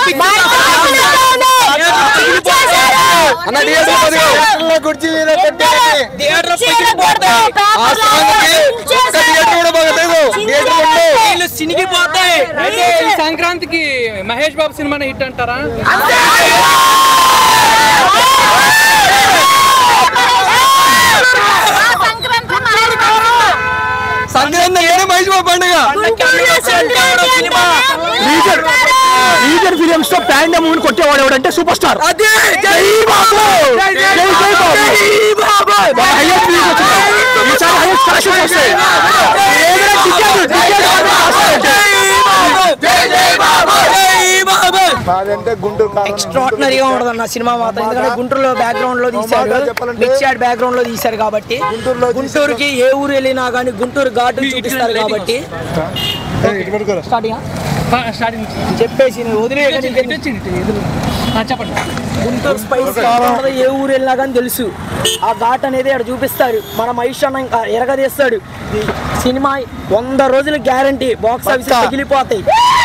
అన్న థియేటర్ పదిగా కుర్చీ మీద పెట్టేయండి. థియేటర్ పగిలిపోతాయి ఆ సాంగ్ కి ఒక్క థియేటర్ కూడా బాగలేదు థియేటర్ ఉండు వీళ్ళు సినిగిపోతాయి అయితే ఈ సంక్రాంతికి మహేష్ బాబు సినిమాని హిట్ అంటారా సంక్రాంతి ఏడే మహేష్ బాబు పండుగ లీజర్ ఫిలిమ్స్ తో ప్యాండ్ మూవీని కొట్టేవాడు ఎవడంటే సూపర్ స్టార్ అదే జై బాబు జై జై బాబు హైయెస్ట్ వ్యూస్ వచ్చినాయి ఈసారి హైయెస్ట్ కలెక్షన్ వస్తాయి ఏదైనా టికెట్ అదంటే గుంటూరు ఎక్స్ట్రాడినరీగా ఉండదు అన్న సినిమా మాత్రం ఎందుకంటే గుంటూరులో బ్యాక్గ్రౌండ్ లో తీశారు మాట చెప్పాలంటే- మిర్చాడ్ బ్యాక్గ్రౌండ్ లో తీశారు కాబట్టి గుంటూరులో గుంటూరుకి ఏ ఊరు వెళ్ళినా కానీ గుంటూరు ఘాటు చూపిస్తారు కాబట్టి స్టార్టింగ్ స్టార్టింగ్ చెప్పేసి నువ్వు వదిలేయకండి ఇటు వచ్చింది ఇటు ఎదురు. ఆ, చెప్పండి గుంటూరు స్పైస్ ఉండదు ఏ ఊరు వెళ్ళినా కానీ తెలుసు ఆ ఘాట్ అనేది అక్కడ చూపిస్తారు మన మహేష్ అన్న ఇంకా ఎరగదీస్తాడు సినిమా వంద రోజులు గ్యారంటీ బాక్స్ ఆఫీస్ తగిలిపోతాయి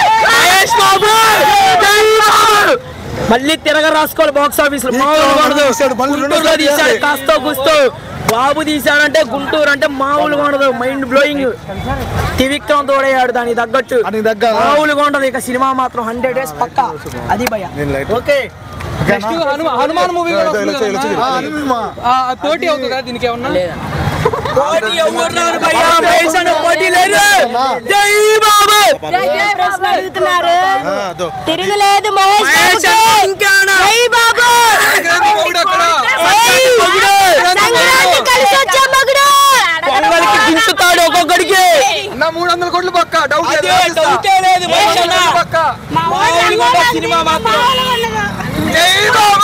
మళ్ళీ తిరగ రాసుకోవాలి బాక్స్ ఆఫీస్ లో మామూలు ఉండదు. తీశాడు, మళ్ళీ రెండో గుంటూరులో సారి తీశాడు తీయాలి. కాస్తో గుస్తో బాబు తీశాడంటే గుంటూరు అంటే మామూలుగా ఉండదు మైండ్ బ్లోయింగ్ త్రివిక్రమ్ తోడయ్యాడు దానికి తగ్గట్టు దానికి తగ్గ- మామూలుగా ఉండదు ఇక సినిమా మాత్రం హండ్రెడ్ డేస్ పక్కా అది భయ నేను light okay next Hanuman Hanuman movie కూడా వస్తుంది ఇలా కదా చెయ్యి, అన్న? ఇలా చెయ్యి. ఆ, పోటీ అవుతుందా దీనికి ఏమన్నా పోటీ ఎవరు రారు భయ్యా, మహేష్ అన్న పోటీ లేదు జై బాబు ప్రశ్న అడుగుతున్నారు ఆ, అదో. తిరుగులేదు మహేష్ మహేష్ బాబుకి. అన్న ఇంకానా? జై బాబు ఏయ్! సంక్రాంతి కలిసి వచ్చే మగుడు పొంగల్కి దించుతాడు ఒక్కొక్కడికి అన్న మూడు వందల కోట్లు పక్క డౌట్ లేదు, అదే రాసిస్తా. డౌటే లేదు మహేష్ అన్న పక్క మా వాళ్ళు మామూలుగా ఉండదు సినిమా మాత్రం మామూలుగా ఉండదు. జై బాబు